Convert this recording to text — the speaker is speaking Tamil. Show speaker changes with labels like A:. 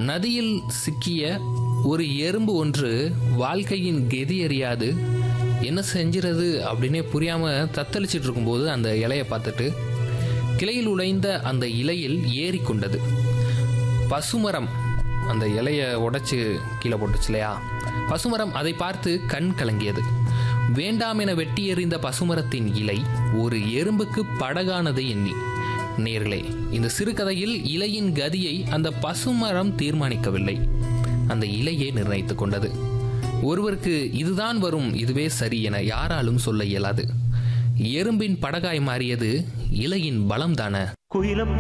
A: நதியில் சிக்கிய ஒரு எறும்பு ஒன்று வாழ்க்கையின் கெதி அறியாது என்ன செஞ்சிறது அப்படின்னே புரியாம தத்தளிச்சிட்டு இருக்கும்போது அந்த இலையை பார்த்துட்டு கிளையில் உடைந்த அந்த இலையில் ஏறிக்கொண்டது பசுமரம் அந்த இலையை உடைச்சு கீழே போட்டுச்சு இல்லையா பசுமரம் அதை பார்த்து கண் கலங்கியது வேண்டாம் என வெட்டி எறிந்த பசுமரத்தின் இலை ஒரு எறும்புக்கு படகானதை எண்ணி நேர்களே இந்த சிறுகதையில் இலையின் கதியை அந்த பசுமரம் தீர்மானிக்கவில்லை அந்த இலையே நிர்ணயித்துக் கொண்டது ஒருவருக்கு இதுதான் வரும் இதுவே சரி என யாராலும் சொல்ல இயலாது எறும்பின் படகாய் மாறியது இலையின் பலம்தான
B: குயிலம்